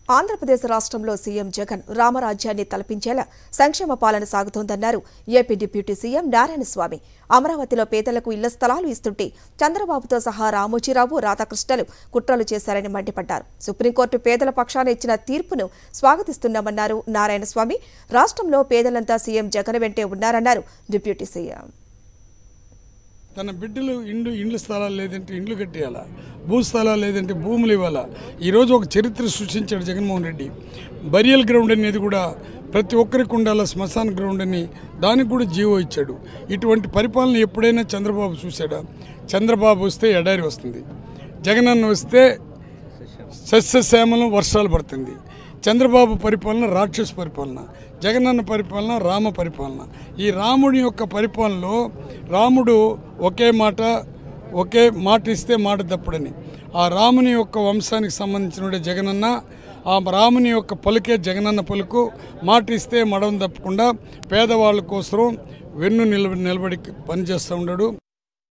ఆంధ్రప్రదేశ్ రాష్ట్రంలో సీఎం జగన్ రామరాజ్యాన్ని తలపించేలా సంక్షేమ పాలన సాగుతోందన్నారు ఏపీ డిప్యూటీ సీఎం నారాయణస్వామి అమరావతిలో పేదలకు ఇళ్ల స్థలాలు ఇస్తుంటే చంద్రబాబుతో సహా రామోజీరావు రాధాకృష్ణలు కుట్రలు చేశారని మండిపడ్డారు సుప్రీంకోర్టు పేదల పక్షాన ఇచ్చిన తీర్పును స్వాగతిస్తున్నామన్నారు నారాయణస్వామి రాష్ట్రంలో పేదలంతా సీఎం జగన్ వెంటే ఉన్నారన్నారు డిప్యూటీ సీఎం తన బిడ్డలు ఇండ్లు ఇండ్ల స్థలాలు లేదంటే ఇండ్లు కట్టేయాలా భూస్థలాలు లేదంటే భూములు ఇవ్వాలా ఈరోజు ఒక చరిత్ర సృష్టించాడు జగన్మోహన్ రెడ్డి బరియల్ గ్రౌండ్ అనేది కూడా ప్రతి ఒక్కరికి ఉండాల శ్మశాన గ్రౌండ్ అని దానికి కూడా జీవో ఇచ్చాడు ఇటువంటి పరిపాలన ఎప్పుడైనా చంద్రబాబు చూశాడా చంద్రబాబు వస్తే ఎడారి వస్తుంది జగనన్న వస్తే సస్యశ్యామలం వర్షాలు పడుతుంది చంద్రబాబు పరిపాలన రాక్షస పరిపాలన జగనన్న పరిపాలన రామ పరిపాలన ఈ రాముడి యొక్క పరిపాలనలో రాముడు ఒకే మాట ఒకే మాట ఇస్తే మాట తప్పుడని ఆ రాముని యొక్క వంశానికి సంబంధించిన జగనన్న ఆ రాముని యొక్క పలుకే జగనన్న పలుకు మాట ఇస్తే మడవం తప్పకుండా పేదవాళ్ళ కోసం వెన్ను నిలబడి నిలబడి పనిచేస్తూ ఉన్నాడు